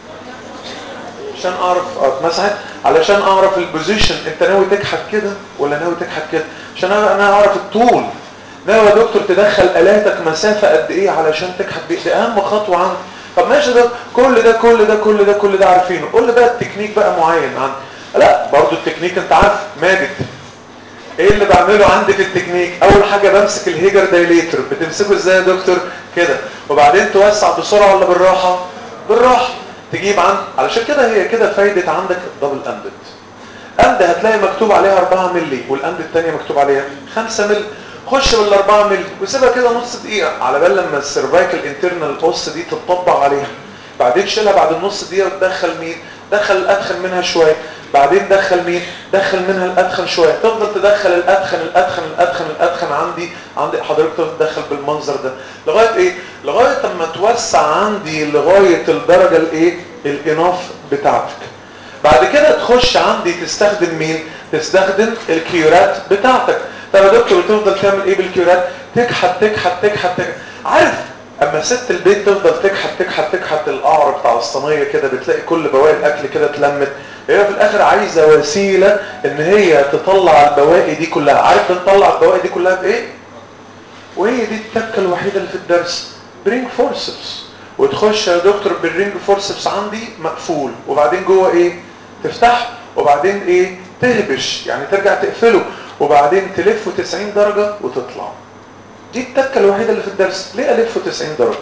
[SPEAKER 2] عشان اعرف اتمسحت علشان اعرف البوزيشن انت ناوي تكحت كده ولا ناوي تكحت كده عشان انا اعرف الطول ناوي يا دكتور تدخل الاتك مسافه قد ايه علشان تكحت بيه دي اهم خطوه عندي طب ماشي ده كل ده كل ده كل ده كل ده عارفينه قول لي بقى التكنيك بقى معين عندي لا برضو التكنيك انت عارف ماجد ايه اللي بعمله عندي في التكنيك اول حاجه بمسك الهيجر دايليتر بتمسكه ازاي يا دكتور كده وبعدين توسع بسرعه ولا بالراحه بالراحه تجيب عند علشان كده هي كده فايده عندك الدبل اندد اند هتلاقي مكتوب عليها 4 مللي والاند الثانيه مكتوب عليها 5 مللي خش بال 4 مللي وسيبها كده نص دقيقه على بال لما السيرفايكال انترنال اوس دي تتطبق عليها بعدين شيلها بعد النص دقيقه وتدخل مين دخل الادخن منها شويه بعدين دخل مين دخل منها الادخن شويه تفضل تدخل الادخن الادخن الادخن الادخن عندي عندي حضرتك تفضل تدخل بالمنظر ده لغايه ايه لغايه اما توسع عندي لغايه الدرجه الايه الاناف بتاعتك بعد كده تخش عندي تستخدم مين تستخدم الكيورات بتاعتك طب يا دكتور تفضل تعمل ايه بالكيورات تكحت تكحت تكحت تكحت عارف اما ست البيت تفضل تكحت تكحت تكحت القعر بتاع الصينيه كده بتلاقي كل بواقي الاكل كده اتلمت هي في الاخر عايزه وسيله ان هي تطلع البواقي دي كلها عارف بنطلع البواقي دي كلها بايه وهي دي التكه الوحيده اللي في الدرس برينج فورسبس وتخش يا دكتور بالرينج فورسبس عندي مقفول وبعدين جوه ايه تفتح وبعدين ايه تهبش يعني ترجع تقفله وبعدين تلفه 90 درجه وتطلع دي التكه الوحيده اللي في الدرس ليه الفه 90 درجه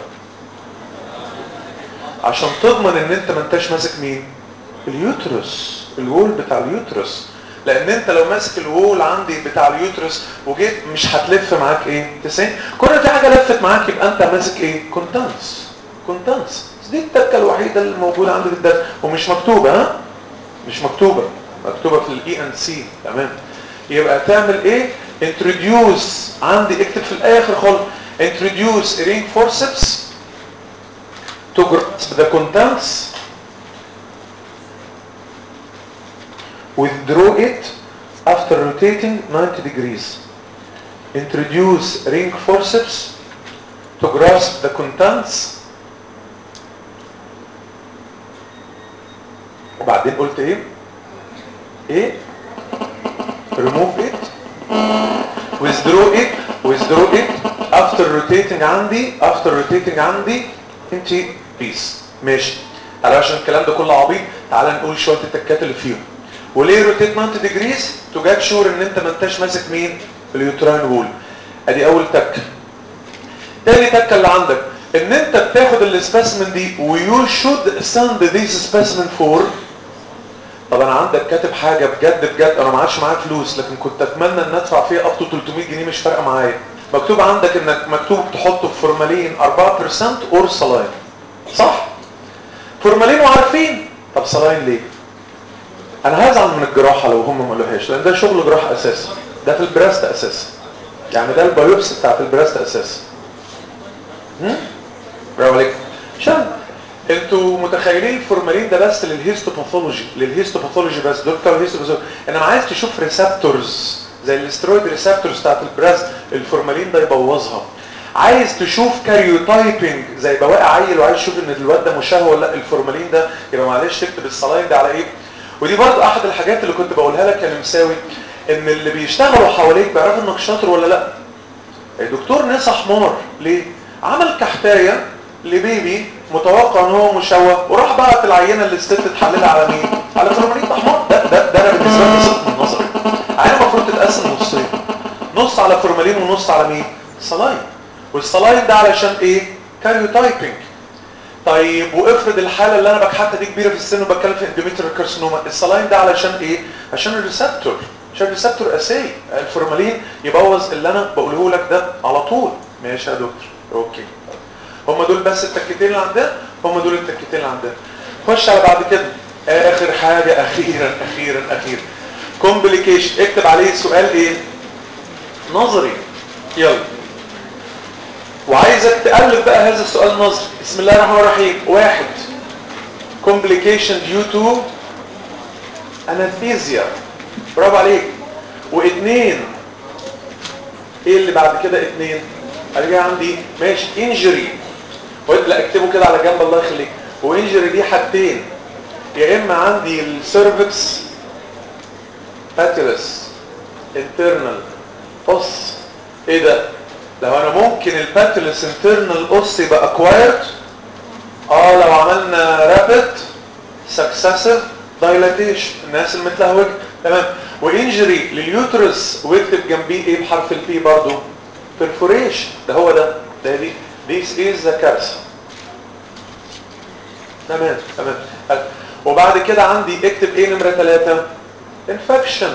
[SPEAKER 2] عشان تضمن ان انت ما انتش ماسك مين اليوترس الوول بتاع اليوترس لان انت لو ماسك الوول عندي بتاع اليوترس وجيت مش هتلف معاك ايه 90 كل في حاجه لفت معاك يبقى انت ماسك ايه كونتانس كونتانس دي التكه الوحيده اللي موجوده عندي في الدرس ومش مكتوبه ها مش مكتوبه مكتوبه في الاي ان سي تمام يبقى تعمل ايه introduce عندي اكتب في الاخر خالص introduce ring forceps to grasp the contents withdraw it after rotating 90 degrees introduce ring forceps to grasp the contents وبعدين قلت ايه ايه remove it withdraw it withdraw it after rotating عندي after rotating عندي انت بيس ماشي تعالى عشان الكلام ده كله عبيط تعالى نقول شويه التكات اللي فيهم وليه روتيت 90 ديجريز تو جات شور ان انت ما انتش ماسك مين اليوتراين وول ادي اول تكه تاني تكه اللي عندك ان انت بتاخد السبيسمن دي ويو شود سند ذيس سبيسمن فور طب انا عندك كاتب حاجه بجد بجد انا ما عادش معايا فلوس لكن كنت اتمنى ان ادفع فيها اب تو 300 جنيه مش فارقه معايا مكتوب عندك انك مكتوب تحطه في فورمالين 4% اور صلاين صح فورمالين وعارفين طب صلاين ليه انا هزعل من الجراحه لو هم ما قالوهاش لان ده شغل جراحه اساسا ده في البريست اساسا يعني ده البايوبسي بتاع في البريست اساسا هم برافو عليك عشان انتوا متخيلين الفورمالين ده بس للهيستوباثولوجي للهيستوباثولوجي بس دكتور هيستوباثولوجي انما عايز تشوف ريسبتورز زي الاسترويد ريسبتورز بتاعت البريست الفورمالين ده يبوظها عايز تشوف كاريوتايبنج زي بواقع عيل وعايز تشوف ان الواد ده مشهور ولا لا الفورمالين ده يبقى معلش تكتب الصلاين ده على ايه ودي برضو احد الحاجات اللي كنت بقولها لك يا مساوي ان اللي بيشتغلوا حواليك بيعرفوا انك شاطر ولا لا الدكتور نسى حمار ليه عمل كحتايه لبيبي متوقع ان هو مشوه وراح بقى في العينه اللي الست تحللها على مين على فورمالين ده حمار ده ده, ده انا بالنسبه لي صدق من نظري عينه المفروض تتقسم نصين نص على فورمالين ونص على مين صلاين والصلاين ده علشان ايه كاريوتايبنج طيب وافرض الحاله اللي انا بكحتها دي كبيره في السن وبتكلم في اندوميتريال كارسينوما الصلاين ده علشان ايه عشان الريسبتور عشان الريسبتور اساسي الفورمالين يبوظ اللي انا بقوله لك ده على طول ماشي يا دكتور اوكي هم دول بس التكتين اللي عندنا هم دول التكتين اللي عندنا خش على بعد كده اخر حاجه اخيرا اخيرا اخيرا كومبليكيشن اكتب عليه سؤال ايه نظري يلا وعايزك تألف بقى هذا السؤال نظري بسم الله الرحمن الرحيم واحد complication due to anesthesia برافو عليك واثنين ايه اللي بعد كده اثنين ارجع عندي ماشي injury لا اكتبه كده على جنب الله يخليك وانجري دي حاجتين يا اما عندي السيرفكس باتيلس internal os ايه ده لو انا ممكن الباتلس انترنال اوس يبقى اكوايرد اه لو عملنا رابid سكسسيف دايلاتيشن الناس المتلهوجه تمام وانجري لليوترس واكتب جنبيه ايه بحرف البي برضو perforation ده هو ده ده دي this is the كارثه تمام تمام وبعد كده عندي اكتب ايه نمره ثلاثة infection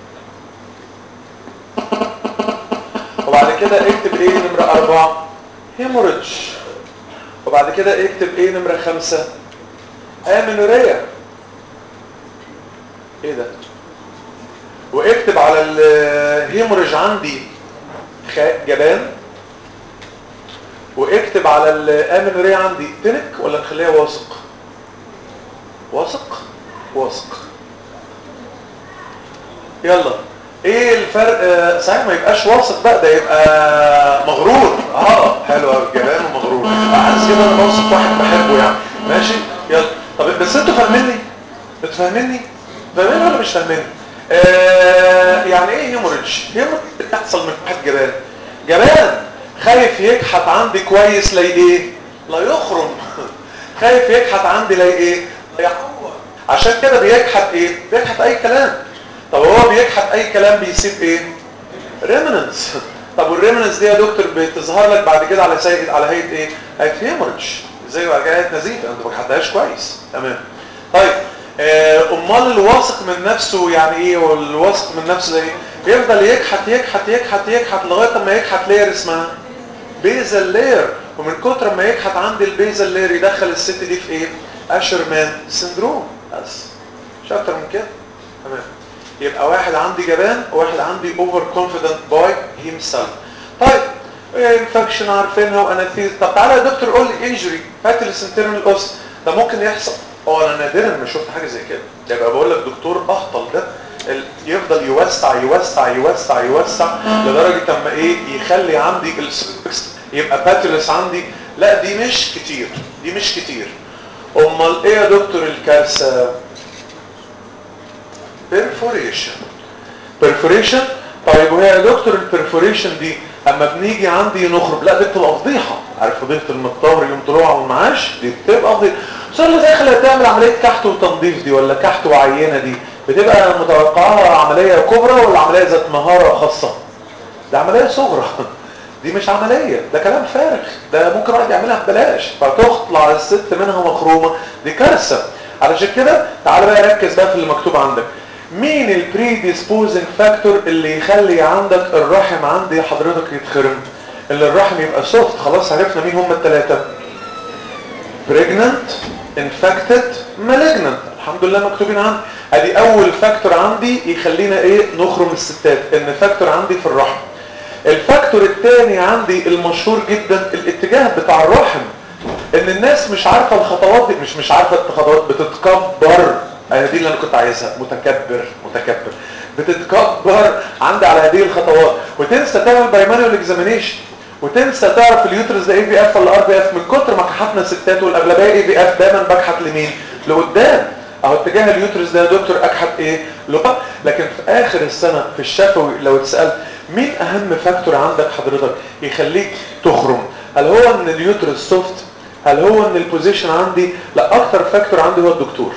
[SPEAKER 2] وبعد كده اكتب ايه نمرة اربعة هيموريدج وبعد كده اكتب ايه نمرة خمسة امينوريا ايه ده واكتب على الهيموريدج عندي جبان واكتب على الامينوريا عندي تنك ولا نخليها واثق واثق واثق يلا ايه الفرق آه صحيح ما يبقاش واثق بقى ده يبقى مغرور اه حلو قوي جبان ومغرور عايز كده انا بوصف واحد بحبه يعني ماشي يلا طب بس انتوا فاهميني انتوا فاهميني فاهميني ولا مش فاهميني آه يعني ايه هيموريدج هيموريدج بتحصل من واحد جبان جبان خايف يكحت عندي كويس لا ايه لا يخرم خايف يكحت عندي لا ايه يعور عشان كده بيكحت ايه بيكحت اي كلام طب هو بيكحت اي كلام بيسيب ايه ريمننس طب والريمننس دي يا دكتور بتظهر لك بعد كده على سيد على هيئه ايه هيئه هيموريدج زي بعد كده هيئه نزيف انت ما كحتهاش كويس تمام طيب امال الواثق من نفسه يعني ايه والواثق من نفسه ده ايه بيفضل يكحت يكحت يكحت يكحت لغايه ما يكحت لير اسمها بيزل لير ومن كتر ما يكحت عندي البيزل لير يدخل الست دي في ايه اشرمان سندروم بس مش اكتر من كده تمام يبقى واحد عندي جبان وواحد عندي اوفر كونفيدنت باي هيم سيلف طيب انفكشن عارفينها واناثيز طب تعالى يا دكتور قول لي انجري فاتلس انترنال اوس ده ممكن يحصل هو انا نادرا ما شفت حاجه زي كده ده يبقى بقول لك دكتور اهطل ده يفضل يوسع يوسع يوسع يوسع لدرجه اما ايه يخلي عندي السبكس يبقى باتلس عندي لا دي مش كتير دي مش كتير امال ايه يا دكتور الكارثه perforation perforation طيب وهي يا دكتور البرفوريشن دي اما بنيجي عندي نخرج لا دي بتبقى فضيحه عارف فضيحه المطار يوم طلوع والمعاش دي بتبقى فضيحه الصوره اللي داخله تعمل عمليه كحت وتنظيف دي ولا كحت وعينه دي بتبقى متوقعها عمليه كبرى ولا عمليه ذات مهاره خاصه ده عمليه صغرى دي مش عمليه ده كلام فارغ ده ممكن واحد يعملها ببلاش فتطلع الست منها مخرومه دي كارثه علشان كده تعال بقى ركز بقى في اللي مكتوب عندك مين البريديسبوزنج فاكتور اللي يخلي عندك الرحم عندي حضرتك يتخرم اللي الرحم يبقى سوفت خلاص عرفنا مين هم الثلاثه pregnant infected malignant الحمد لله مكتوبين عندي ادي اول فاكتور عندي يخلينا ايه نخرم الستات ان فاكتور عندي في الرحم الفاكتور الثاني عندي المشهور جدا الاتجاه بتاع الرحم ان الناس مش عارفه الخطوات دي مش مش عارفه الخطوات بتتكبر اهي دي اللي انا كنت عايزها متكبر متكبر بتتكبر عندي على هذه الخطوات وتنسى تعمل بايمانيوال اكزامينيشن وتنسى تعرف اليوترس ده اي في اف ولا ار بي اف من كتر ما كحتنا ستات والاغلبيه اي في اف دايما بكحت لمين لقدام اهو اتجاه اليوترس ده يا دكتور اكحت ايه لقدام لكن في اخر السنه في الشفوي لو اتسالت مين اهم فاكتور عندك حضرتك يخليك تخرم هل هو ان اليوترس سوفت هل هو ان البوزيشن عندي لا اكتر فاكتور عندي هو الدكتور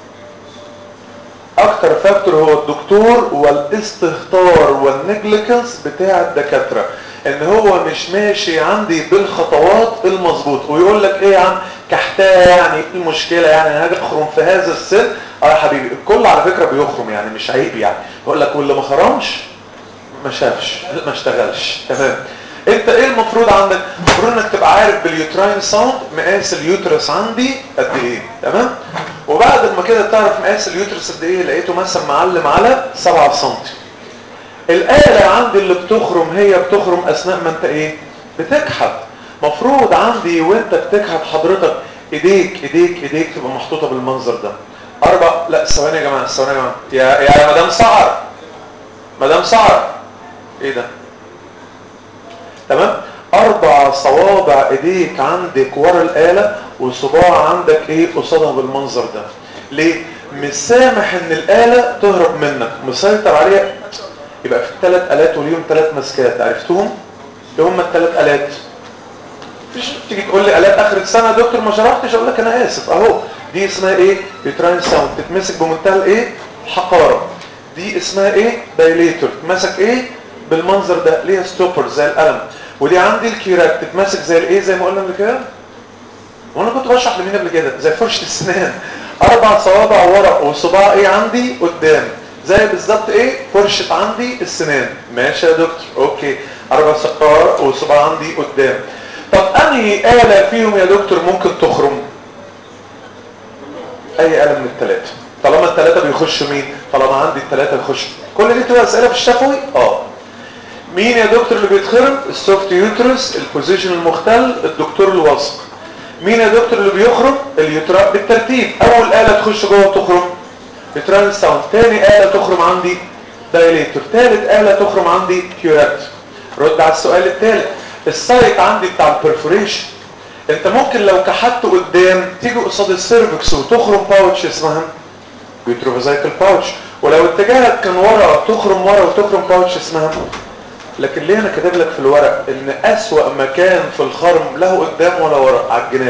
[SPEAKER 2] اكتر فاكتور هو الدكتور والاستهتار والنجليكنس بتاع الدكاتره ان هو مش ماشي عندي بالخطوات المظبوط ويقول لك ايه يا عم كحتاه يعني ايه المشكله يعني انا هاجي اخرم في هذا السن اه يا حبيبي الكل على فكره بيخرم يعني مش عيب يعني يقول لك واللي ما خرمش ما شافش ما اشتغلش تمام انت ايه المفروض عندك المفروض انك تبقى عارف باليوتراين ساوند مقاس اليوترس عندي قد ايه تمام وبعد ما كده تعرف مقاس اليوترس قد ايه لقيته مثلا معلم على 7 سم الآلة عندي اللي بتخرم هي بتخرم اثناء ما انت ايه بتكحت مفروض عندي وانت بتكحت حضرتك ايديك ايديك ايديك تبقى محطوطه بالمنظر ده اربع لا ثواني يا جماعه ثواني يا جماعه يا يا مدام سعر مدام سعر ايه ده تمام اربع صوابع ايديك عندك ورا الاله وصباع عندك ايه قصادها بالمنظر ده ليه مش سامح ان الاله تهرب منك مسيطر عليها يبقى في ثلاث الات وليهم ثلاث مسكات عرفتهم ايه هم الثلاث الات مش تيجي تقول لي الات اخر السنه يا دكتور ما شرحتش اقول لك انا اسف اهو دي اسمها ايه يوتراين ساوند تتمسك بمنتهى الايه حقاره دي اسمها ايه دايليتور تتمسك ايه بالمنظر ده ليها ستوبر زي القلم ودي عندي الكيرات تتمسك زي الايه زي ما قلنا قبل كده وانا كنت بشرح لمين قبل كده زي فرشه السنان اربع صوابع ورا والصباع ايه عندي قدام زي بالظبط ايه فرشه عندي السنان ماشي يا دكتور اوكي اربع صوابع والصباع عندي قدام طب انهي آلة فيهم يا دكتور ممكن تخرم اي آلة من الثلاثه طالما الثلاثه بيخشوا مين طالما عندي الثلاثه يخشوا كل دي تبقى اسئله في الشفوي اه مين يا دكتور اللي بيتخرم السوفت يوترس البوزيشن المختل الدكتور الواثق مين يا دكتور اللي بيخرم اليوترا بالترتيب اول آلة تخش جوه تخرم يوترال ساوند تاني آلة تخرم عندي دايليتور تالت آلة تخرم عندي كيورات رد على السؤال التالت السايت عندي بتاع البرفوريشن انت ممكن لو كحت قدام تيجي قصاد السيرفكس وتخرم باوتش اسمها بيتروفازايكل باوتش ولو اتجاهك كان ورا تخرم ورا وتخرم باوتش اسمها لكن ليه انا كاتب لك في الورق ان اسوأ مكان في الخرم له قدام ولا ورا على الجناب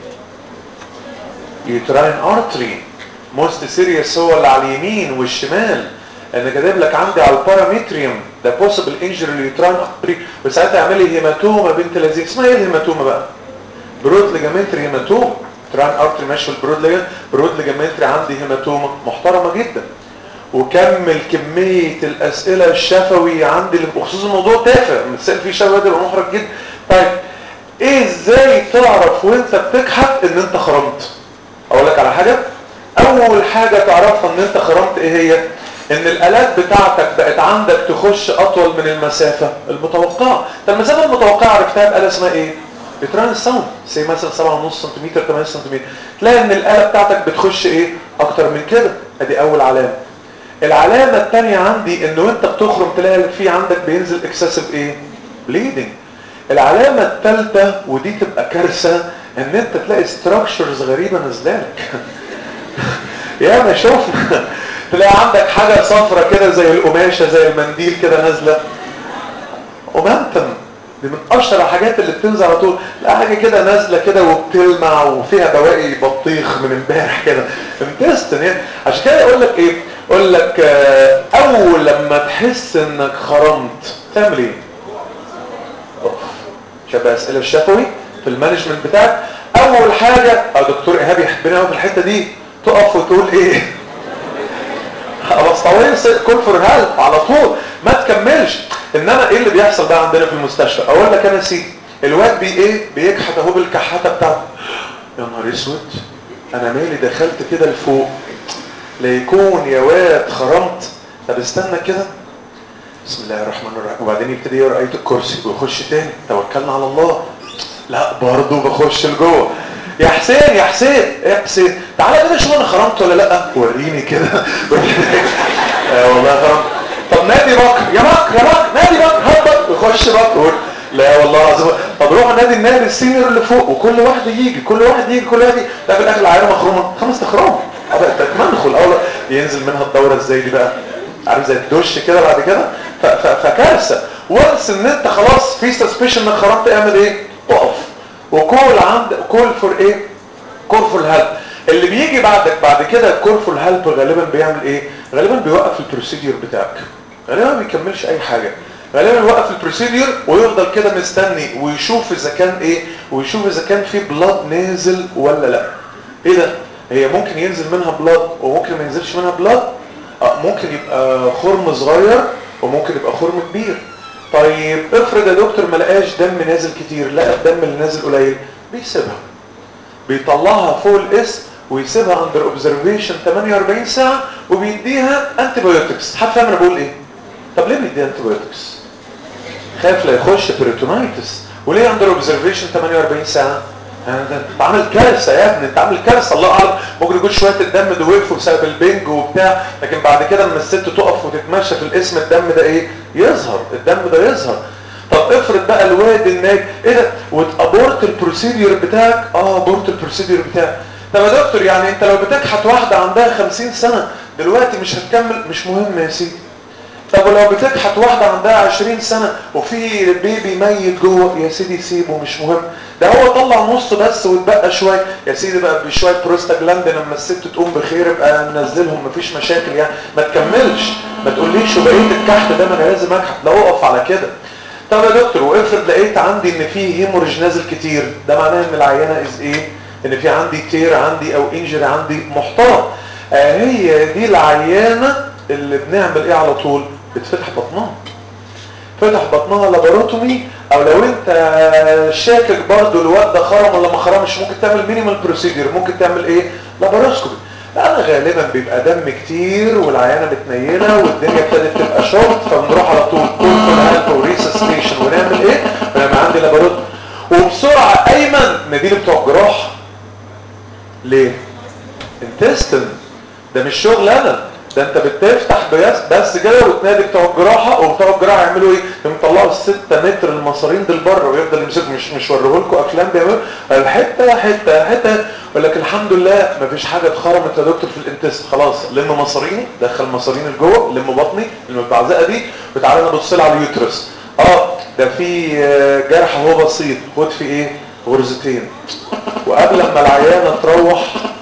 [SPEAKER 2] يوتراين ارتري موست سيريس هو اللي على اليمين والشمال انا كاتب لك عندي على البارامتريوم ده بوسيبل انجري لليوتراين ارتري وساعتها اعمل لي هيماتوما بنت لذيذ اسمها ايه الهيماتوما بقى برود ليجامنتري هيماتوما تران ارتري ماشي في البرود ليجامنتري برود ليجامنتري عندي هيماتوما محترمه جدا وكمل كمية الأسئلة الشفوي عندي بخصوص الموضوع تافه المتسأل فيه شفوي ده محرج جدا طيب ايه ازاي تعرف وانت بتكحت ان انت خرمت اقول لك على حاجة اول حاجة تعرفها ان انت خرمت ايه هي ان الالات بتاعتك بقت عندك تخش اطول من المسافة المتوقعة طب المسافة المتوقعة عرفتها بآلة اسمها ايه بتران الساوند سي مثلا 7.5 سم 8 سم تلاقي ان الآلة بتاعتك بتخش ايه اكتر من كده ادي اول علامة العلامة التانية عندي ان وانت بتخرم تلاقي في عندك بينزل اكسسيف ايه بليدنج العلامة التالتة ودي تبقى كارثة ان انت تلاقي ستراكشرز غريبة نازلالك يا ما شوفنا تلاقي عندك حاجة صفرة كده زي القماشة زي المنديل كده نازلة ومنتم دي من اشهر الحاجات اللي بتنزل على طول لا حاجه كده نازله كده وبتلمع وفيها بواقي بطيخ من امبارح كده انتستن يعني عشان كده يقول لك ايه يقول لك آه، اول لما تحس انك خرمت تعمل ايه أوف. شبه اسئله الشفوي في المانجمنت بتاعك اول حاجه اه دكتور ايهاب يحبنا قوي في الحته دي تقف وتقول ايه خلاص طويل كل فور هيلب على طول ما تكملش انما ايه اللي بيحصل بقى عندنا في المستشفى اقول لك انا سيدي الواد بي ايه بيكحت اهو بالكحاته بتاعته يا نهار اسود انا مالي دخلت كده لفوق ليكون يا واد خرمت طب استنى كده بسم الله الرحمن الرحيم وبعدين يبتدي يقرا ايه الكرسي ويخش تاني توكلنا على الله لا برضه بخش لجوه يا حسين يا حسين يا حسين تعالى كده شوف انا خرمت ولا لا وريني كده آه والله خرمت طب نادي بكر يا بكر يا بكر نادي بكر هات بكر يخش بكر يقول لا والله العظيم طب روح نادي النادي السينيور اللي فوق وكل واحد يجي كل واحد يجي كل واحد يجي لا في الاخر العيال مخرومه خمس اخرام منخل اول ينزل منها الدوره ازاي دي بقى عارف زي الدش كده بعد كده ف- ف- فكارثه وانس ان انت خلاص في سسبشن انك خرمت اعمل ايه اقف وكول عند كول فور ايه كول فور هيلب اللي بيجي بعدك بعد كده الكول فور هيلب غالبا بيعمل ايه غالبا بيوقف البروسيدير بتاعك غالبا ما بيكملش اي حاجه غالبا يوقف البروسيدير ويفضل كده مستني ويشوف اذا كان ايه ويشوف اذا كان في بلاد نازل ولا لا ايه ده هي ممكن ينزل منها بلاد وممكن ما ينزلش منها بلاد آه ممكن يبقى خرم صغير وممكن يبقى خرم كبير طيب افرض يا دكتور ما لقاش دم نازل كتير لقى الدم اللي نازل قليل بيسيبها بيطلعها فوق الاسم ويسيبها اندر اوبزرفيشن 48 ساعه وبيديها انتي بايوتكس حد فاهم انا بقول ايه طب ليه بيديها انتي بايوتكس خايف لا يخش بريتونايتس وليه اندر اوبزرفيشن 48 ساعه انت عامل كارثه يا ابني انت عامل كارثه الله اعلم ممكن يكون شويه الدم ده وقفوا بسبب البنج وبتاع لكن بعد كده اما الست تقف وتتمشى في الاسم الدم ده ايه يظهر الدم ده يظهر طب افرض بقى الواد النايم ايه ده وتابورت البروسيديور بتاعك اه ابورت البروسيديور بتاعك طب يا دكتور يعني انت لو بتكحت واحده عندها 50 سنه دلوقتي مش هتكمل مش مهم يا سيدي طب ولو بتكحت واحدة عندها 20 سنة وفي بيبي ميت جوه يا سيدي سيبه مش مهم ده هو طلع نص بس واتبقى شوية يا سيدي بقى بشوية بروستاجلاند لما الست تقوم بخير ابقى ننزلهم مفيش مشاكل يعني ما تكملش ما تقوليش وبقيت الكحت ده ما انا لازم اكحت لا اقف على كده طب يا دكتور وافرض لقيت عندي ان في هيموريج نازل كتير ده معناه ان العينة از ايه ان في عندي تير عندي او انجري عندي محترم آه هي دي العيانة اللي بنعمل ايه على طول بتفتح بطنها فتح بطنها لاباروتومي او لو انت شاكك برضو الواد ده خرم ولا ما خرمش ممكن تعمل مينيمال بروسيدير ممكن تعمل ايه لاباروسكوبي انا غالبا بيبقى دم كتير والعيانه متنيله والدنيا ابتدت تبقى شورت فبنروح على طول كل فول هيلب وريسستيشن ونعمل ايه ونعمل عندي لاباروتومي وبسرعه ايمن نديله بتوع الجراحه ليه انتستن ده مش شغل انا ده انت بتفتح بس بس كده وتنادي بتوع الجراحه وبتوع الجراحه يعملوا ايه؟ يطلعوا الستة متر المصارين دول بره ويفضل يمسكوا مش مش وريه لكم افلام بيعملوا الحته حته حته يقول لك الحمد لله ما فيش حاجه اتخرمت يا دكتور في الانتست خلاص لم مصاريني دخل مصاريني لجوه لم بطني المتعزقه دي وتعالى نبص لها على اليوترس اه ده في جرح هو بسيط خد في ايه؟ غرزتين وقبل ما العيانه تروح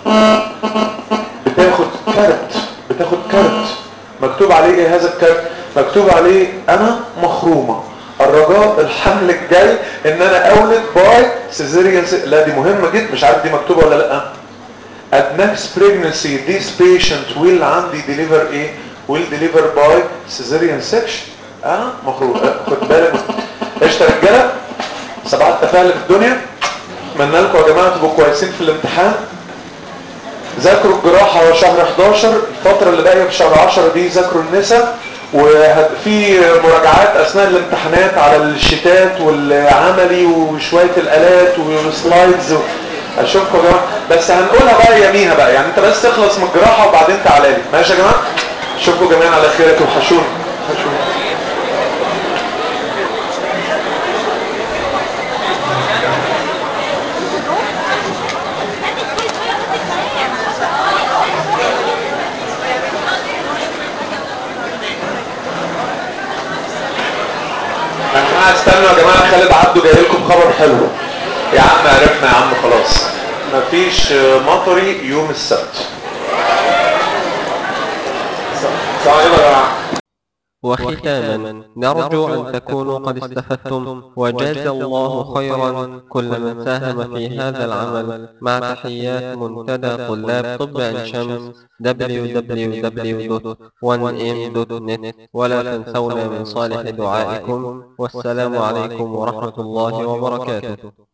[SPEAKER 2] بتاخد كارت بتاخد كارت مكتوب عليه ايه هذا الكارت مكتوب عليه انا مخرومة الرجاء الحمل الجاي ان انا اولد باي سيزيريان لا دي مهمة جدا مش عارف دي مكتوبة ولا لا at next pregnancy this patient will عندي deliver ايه will deliver by cesarean section انا مخروم خد بالك ايش يا رجاله سبعة تفاعل في الدنيا اتمنى لكم يا جماعه تبقوا كويسين في الامتحان ذاكروا الجراحة شهر 11 الفترة اللي باقية في شهر 10 دي ذاكروا النساء وفي مراجعات اثناء الامتحانات على الشتات والعملي وشوية الالات وسلايدز اشوفكم يا جماعة بس هنقولها بقى يميها بقى يعني انت بس تخلص من الجراحة وبعدين تعالى لي ماشي يا جماعة اشوفكم جميعا على خير توحشوني وحشوني جماعه استنوا يا جماعه خالد عبده جاي لكم خبر حلو يا عم عرفنا يا عم خلاص مفيش مطري يوم السبت صح يا جماعه
[SPEAKER 1] وختاما نرجو أن تكونوا قد استفدتم وجاز الله خيرا كل من ساهم في هذا العمل مع تحيات منتدى طلاب طب عين شمس www.1m.net ولا تنسونا من صالح دعائكم والسلام عليكم ورحمة الله وبركاته